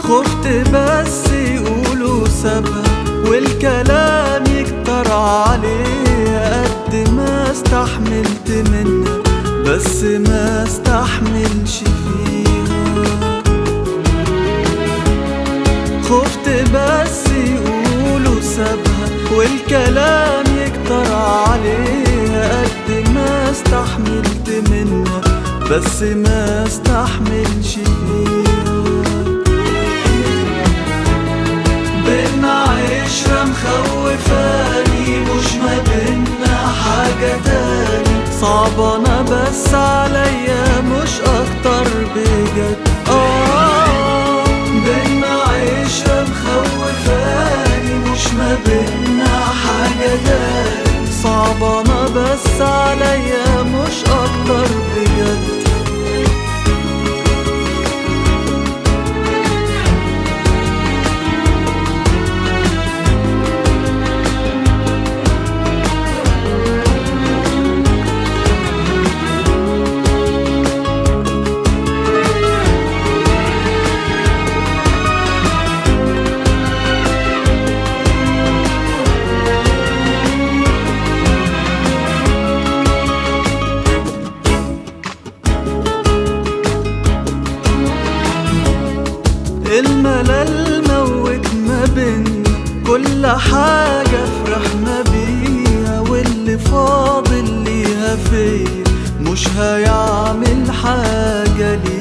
خفت بس يقولوا سابها والكلام يكتر عليها قد ما استحملت منها بس ما استحملش فيها خفت بس يقولوا سابها والكلام يكتر عليها قد ما استحملت منها بس ما استحملش فيها بينا عشرة مخوفاني مش ما بينا حاجة تاني صعبانة بس عليا مش أكتر بجد آه بينا عشرة مخوفاني مش ما بينا حاجة تاني صعبانة بس عليا مش أكتر بجد الملل موت ما بينا كل حاجة فرحنا بيها واللي فاضل ليها فيا مش هيعمل حاجة ليها